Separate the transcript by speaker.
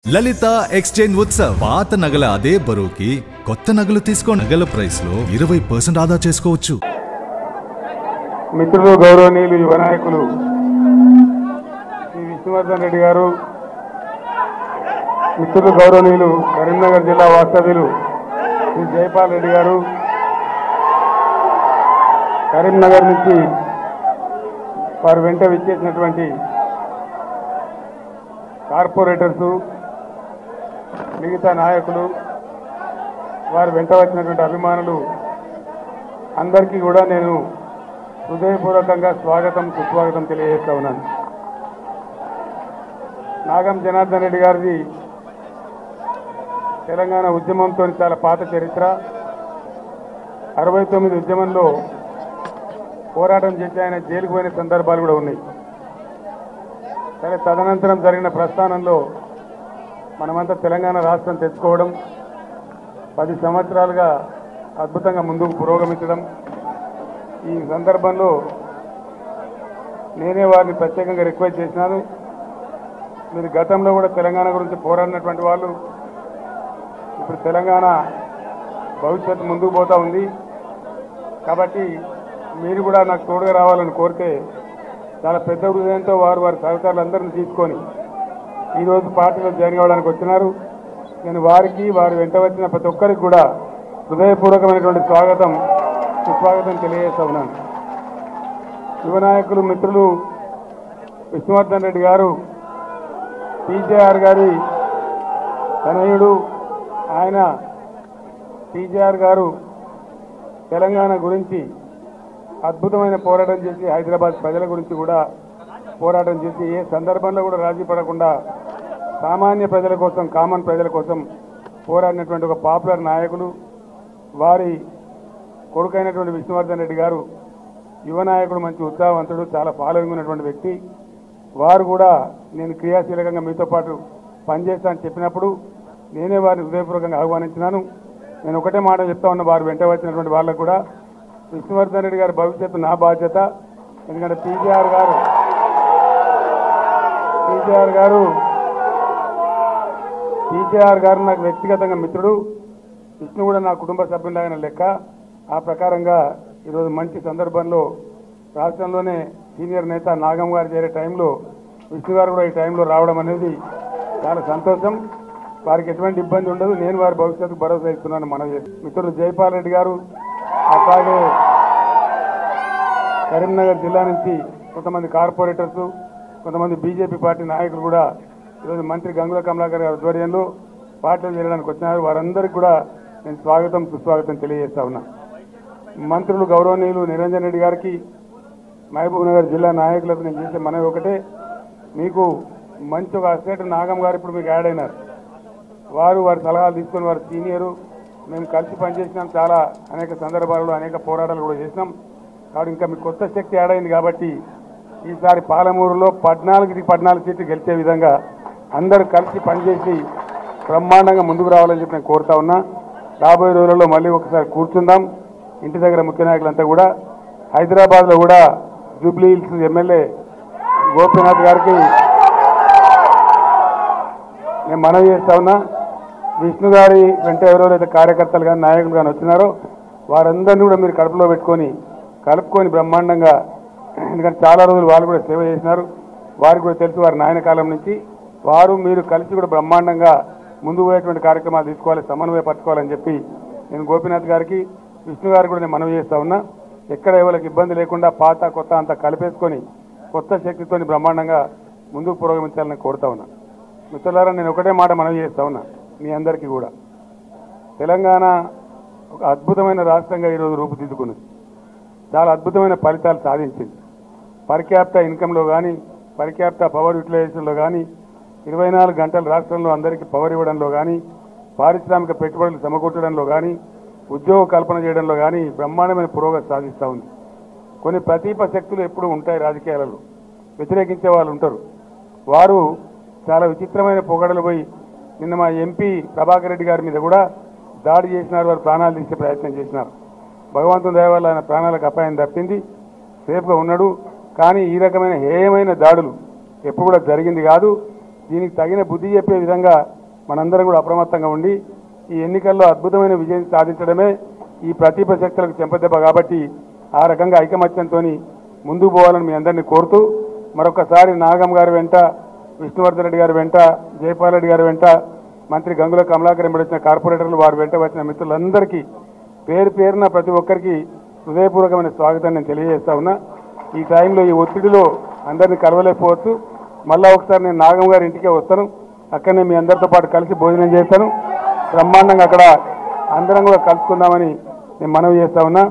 Speaker 1: లలిత exchange Utsav పాత నగల అదే బరువుకి కొత్త నగలు తీసుకో నగల ప్రైస్ లో ఇరవై పర్సెంట్ ఆదా చేసుకోవచ్చు
Speaker 2: మిత్రులు గౌరవనీయులు యువ నాయకులు శ్రీ విష్ణువర్ధన్ రెడ్డి గారు మిత్రులు గౌరవనీయులు కరీంనగర్ జిల్లా వాస్తవ్యులు శ్రీ జయపాల్ రెడ్డి గారు కరీంనగర్ నుంచి వారు వెంట విచ్చేసినటువంటి కార్పొరేటర్సు మిగతా నాయకులు వారు వెంట వచ్చినటువంటి అభిమానులు అందరికీ కూడా నేను హృదయపూర్వకంగా స్వాగతం సుస్వాగతం తెలియజేస్తా ఉన్నాను నాగం జనార్దన్ రెడ్డి గారిది తెలంగాణ ఉద్యమంతో చాలా పాత చరిత్ర అరవై తొమ్మిది ఉద్యమంలో పోరాటం చేసి ఆయన జైలుకు పోయిన సందర్భాలు కూడా ఉన్నాయి సరే తదనంతరం జరిగిన ప్రస్థానంలో మనమంతా తెలంగాణ రాష్ట్రం తెచ్చుకోవడం పది సంవత్సరాలుగా అద్భుతంగా ముందుకు పురోగమించడం ఈ సందర్భంలో నేనే వారిని ప్రత్యేకంగా రిక్వెస్ట్ చేసినాను మీరు గతంలో కూడా తెలంగాణ గురించి పోరాడినటువంటి వాళ్ళు ఇప్పుడు తెలంగాణ భవిష్యత్తు ముందుకు పోతా ఉంది కాబట్టి మీరు కూడా నాకు తోడుగా రావాలని కోరితే చాలా పెద్ద హృదయంతో వారు వారి సహకారులందరినీ తీసుకొని ఈరోజు పార్టీలో జాయిన్ కావడానికి వచ్చినారు నేను వారికి వారి వెంట వచ్చిన ప్రతి ఒక్కరికి కూడా హృదయపూర్వకమైనటువంటి స్వాగతం సుస్వాగతం తెలియజేస్తా ఉన్నాను యువ నాయకులు మిత్రులు విష్ణువర్ధన్ రెడ్డి గారు టీజేఆర్ గారి తనయుడు ఆయన టీజేఆర్ గారు తెలంగాణ గురించి అద్భుతమైన పోరాటం చేసి హైదరాబాద్ ప్రజల గురించి కూడా పోరాటం చేసి ఏ సందర్భంలో కూడా రాజీ పడకుండా సామాన్య ప్రజల కోసం కామన్ ప్రజల కోసం పోరాడినటువంటి ఒక పాపులర్ నాయకులు వారి కొడుకైనటువంటి విష్ణువర్ధన్ రెడ్డి గారు యువ నాయకుడు మంచి ఉత్సాహవంతుడు చాలా ఫాలోయింగ్ ఉన్నటువంటి వ్యక్తి వారు కూడా నేను క్రియాశీలకంగా మీతో పాటు పనిచేస్తా అని చెప్పినప్పుడు నేనే వారిని హృదయపూర్వకంగా ఆహ్వానించినాను నేను ఒకటే మాట చెప్తా ఉన్న వారు వెంట వచ్చినటువంటి వాళ్ళకు కూడా విష్ణువర్ధన్ రెడ్డి గారి భవిష్యత్తు నా బాధ్యత ఎందుకంటే పీజీఆర్ గారు పీజీఆర్ గారు పీజీఆర్ గారు నాకు వ్యక్తిగతంగా మిత్రుడు విష్ణు కూడా నా కుటుంబ సభ్యులాగిన లెక్క ఆ ప్రకారంగా ఈరోజు మంచి సందర్భంలో రాష్ట్రంలోనే సీనియర్ నేత నాగం గారు చేరే టైంలో విష్ణు గారు కూడా ఈ టైంలో రావడం అనేది చాలా సంతోషం వారికి ఎటువంటి ఇబ్బంది ఉండదు నేను వారి భవిష్యత్తుకు భరోసా ఇస్తున్నాను మన మిత్రులు జైపాల్ రెడ్డి గారు అట్లాగే కరీంనగర్ జిల్లా నుంచి కొంతమంది కార్పొరేటర్స్ కొంతమంది బీజేపీ పార్టీ నాయకులు కూడా ఈరోజు మంత్రి గంగుల కమలాకర్ గారి ఆధ్వర్యంలో పార్టీలో చేరడానికి వచ్చినారు వారందరికీ కూడా నేను స్వాగతం సుస్వాగతం తెలియజేస్తా ఉన్నా మంత్రులు గౌరవనీయులు నిరంజన్ రెడ్డి గారికి మహబూబ్ నగర్ జిల్లా నాయకులకు నేను చేసే మనవి ఒకటే మీకు మంచి ఒక అస్టేట్ నాగం గారు ఇప్పుడు మీకు యాడ్ అయినారు వారు వారి సలహాలు తీసుకొని వారు సీనియరు మేము కలిసి పనిచేసినాం చాలా అనేక సందర్భాలలో అనేక పోరాటాలు కూడా చేసినాం కాబట్టి ఇంకా మీకు కొత్త శక్తి యాడ్ అయింది కాబట్టి ఈసారి పాలమూరులో పద్నాలుగుకి పద్నాలుగు సీట్లు గెలిచే విధంగా అందరూ కలిసి పనిచేసి బ్రహ్మాండంగా ముందుకు రావాలని చెప్పి నేను కోరుతా ఉన్నా రాబోయే రోజులలో మళ్ళీ ఒకసారి కూర్చుందాం ఇంటి దగ్గర ముఖ్య నాయకులంతా కూడా హైదరాబాద్లో కూడా జూబ్లీ హిల్స్ ఎమ్మెల్యే గోపీనాథ్ గారికి నేను మనవి చేస్తా ఉన్నా విష్ణు గారి వెంట ఎవరెవరైతే కార్యకర్తలు కానీ నాయకులు కానీ వచ్చినారో వారందరినీ కూడా మీరు కడుపులో పెట్టుకొని కలుపుకొని బ్రహ్మాండంగా ఎందుకంటే చాలా రోజులు వాళ్ళు కూడా సేవ చేసినారు వారికి కూడా తెలుసు వారి నాయన కాలం నుంచి వారు మీరు కలిసి కూడా బ్రహ్మాండంగా ముందుకు పోయేటువంటి కార్యక్రమాలు తీసుకోవాలి సమన్వయపరచుకోవాలని చెప్పి నేను గోపీనాథ్ గారికి విష్ణు గారికి కూడా నేను మనవి చేస్తా ఉన్నా ఎక్కడ ఎవరికి ఇబ్బంది లేకుండా పాత కొత్త అంతా కలిపేసుకొని కొత్త శక్తితోని బ్రహ్మాండంగా ముందుకు పురోగమించాలని కోరుతా ఉన్నా మిత్రులారా నేను ఒకటే మాట మనవి చేస్తా ఉన్నా మీ అందరికీ కూడా తెలంగాణ ఒక అద్భుతమైన రాష్ట్రంగా ఈరోజు రూపుదిద్దుకున్నది చాలా అద్భుతమైన ఫలితాలు సాధించింది పరిక్యాప్ట ఇన్కంలో కానీ పరిక్యాప్ట పవర్ యూటిలైజేషన్లో కానీ ఇరవై నాలుగు గంటల రాష్ట్రంలో అందరికీ పవర్ ఇవ్వడంలో కానీ పారిశ్రామిక పెట్టుబడులు సమకూర్చడంలో కానీ ఉద్యోగ కల్పన చేయడంలో కానీ బ్రహ్మాండమైన పురోగతి సాధిస్తూ ఉంది కొన్ని ప్రతీప శక్తులు ఎప్పుడు ఉంటాయి రాజకీయాలలో వ్యతిరేకించే వాళ్ళు ఉంటారు వారు చాలా విచిత్రమైన పొగడలు పోయి నిన్న మా ఎంపీ ప్రభాకర్ రెడ్డి గారి మీద కూడా దాడి చేసినారు వారు ప్రాణాలు తీసే ప్రయత్నం చేసినారు భగవంతుని దయ వల్ల ఆయన ప్రాణాలకు అపాయం తప్పింది సేఫ్గా ఉన్నాడు కానీ ఈ రకమైన హేయమైన దాడులు ఎప్పుడు కూడా జరిగింది కాదు దీనికి తగిన బుద్ధి చెప్పే విధంగా మనందరం కూడా అప్రమత్తంగా ఉండి ఈ ఎన్నికల్లో అద్భుతమైన విజయం సాధించడమే ఈ ప్రతిభ శక్తులకు చెంపదెబ్బ కాబట్టి ఆ రకంగా ఐకమత్యంతో ముందుకు పోవాలని మీ అందరినీ కోరుతూ మరొకసారి నాగం గారి వెంట విష్ణువర్ధన్ రెడ్డి గారి వెంట జయపాల్ రెడ్డి గారి వెంట మంత్రి గంగుల కమలాకర్ వెంబడి వచ్చిన కార్పొరేటర్లు వారి వెంట వచ్చిన మిత్రులందరికీ పేరు పేరున ప్రతి ఒక్కరికి హృదయపూర్వకమైన స్వాగతాన్ని నేను తెలియజేస్తా ఉన్నా ఈ టైంలో ఈ ఒత్తిడిలో అందరినీ కలవలేకపోవచ్చు మళ్ళా ఒకసారి నేను నాగం గారి ఇంటికే వస్తాను అక్కడనే మీ అందరితో పాటు కలిసి భోజనం చేస్తాను బ్రహ్మాండంగా అక్కడ అందరం కూడా కలుసుకుందామని నేను మనవి చేస్తా ఉన్నా